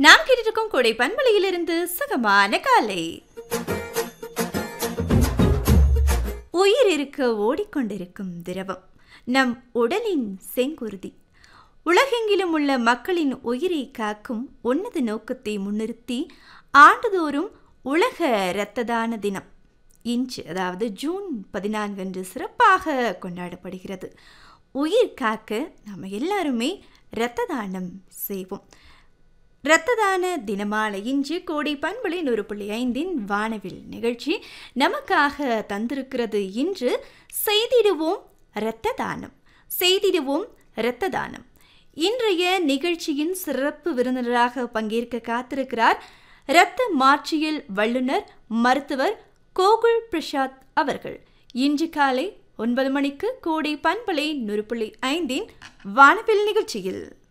நாம் கேட்டிருக்கும் கொடை பண்பலையிலிருந்து சுகமான காலை உயிர் இருக்க ஓடிக்கொண்டிருக்கும் திரவம் நம் உடலின் செங்குருதி உலகெங்கிலும் உள்ள மக்களின் உயிரை காக்கும் உன்னத நோக்கத்தை முன்னிறுத்தி ஆண்டுதோறும் உலக இரத்த தான தினம் இன்று அதாவது ஜூன் பதினான்கு அன்று சிறப்பாக கொண்டாடப்படுகிறது உயிர் காக்க நாம் எல்லாருமே இரத்த தானம் செய்வோம் இரத்த தான தினமான இன்று கோடை பண்பலை நூறு புள்ளி ஐந்தின் வானவில் நிகழ்ச்சி நமக்காக தந்திருக்கிறது இன்று செய்திடுவோம் இரத்த தானம் செய்திடுவோம் இரத்த தானம் இன்றைய நிகழ்ச்சியின் சிறப்பு விருந்தினராக பங்கேற்க காத்திருக்கிறார் இரத்த மாற்றியல் வல்லுநர் மருத்துவர் கோகுல் பிரசாத் அவர்கள் இன்று காலை ஒன்பது மணிக்கு கோடை பண்பலை நூறு புள்ளி ஐந்தின் வானவில் நிகழ்ச்சியில்